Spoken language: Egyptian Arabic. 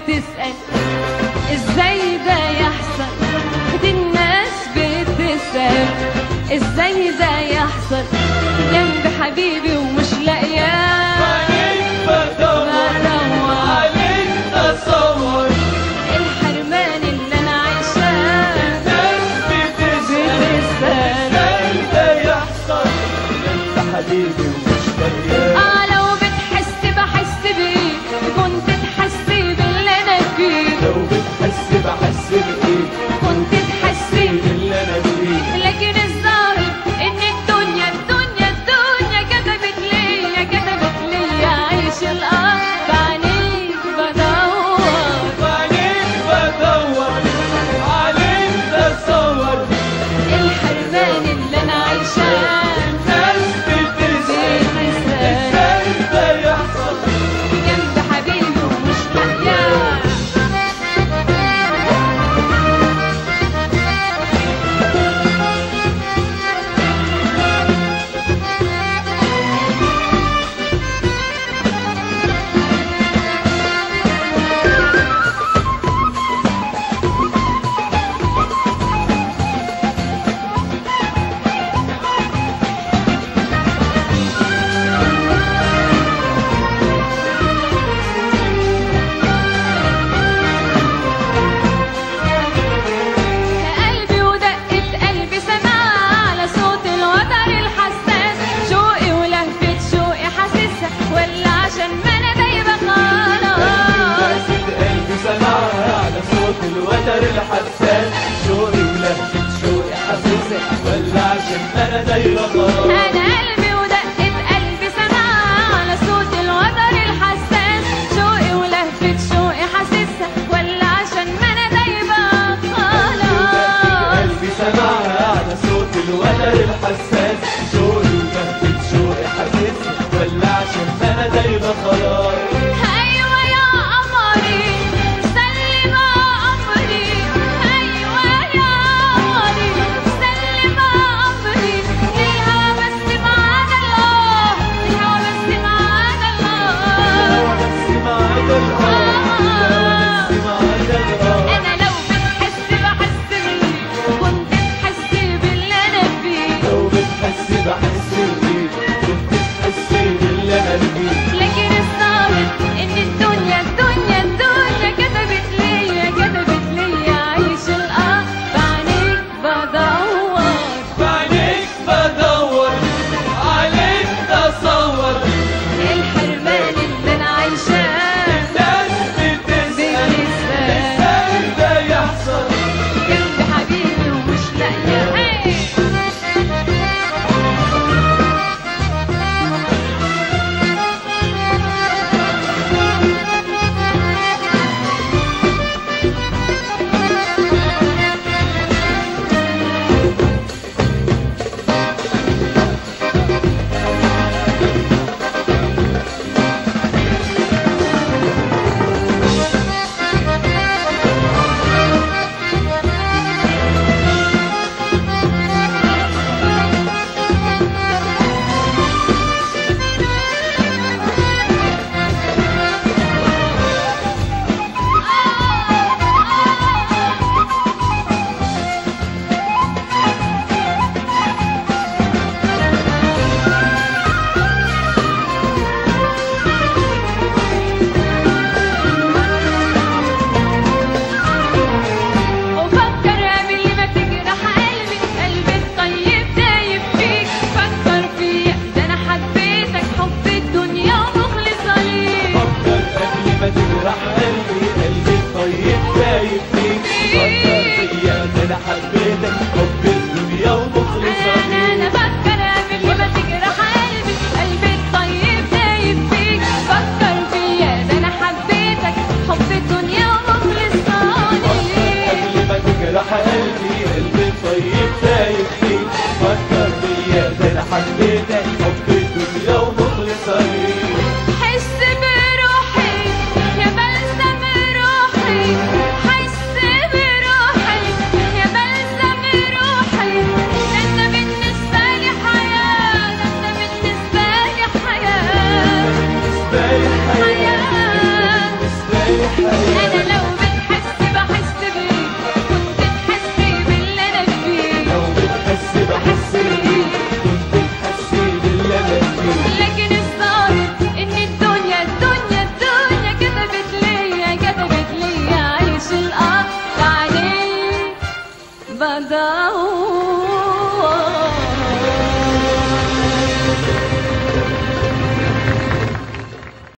بتسأل ازاي ده يحصل دي الناس بتسأل ازاي ده يحصل جنب حبيبي ومش لاقياه عليك بدور بدور. عليك تصور الحرمان اللي انا عايشاه الناس بتسأل بتسأل ازاي ده يحصل انت حبيبي ومش لاقياه اه لو بتحس بحس بيك كنت تحسي باللي انا فيه لو بتحس بحس بايه كنت تحسي باللي انا فيه لكن الظاهر ان الدنيا الدنيا الدنيا كتبت ليا كتبت ليا عيش الارض بعينيك بدور عليك بدور عليك تصور الحرمان اللي انا عايشاه الناس بتسأل بتسأل ازاي ده يحصل جنب حبيبي ومش لاقياه قلبي ودقة قلبي سمع على صوت الوتر الحساس شوقي ولهفة شوقي حاسسها ولا عشان ما انا دايبة خلاص قلبي سمعها على صوت الوتر الحساس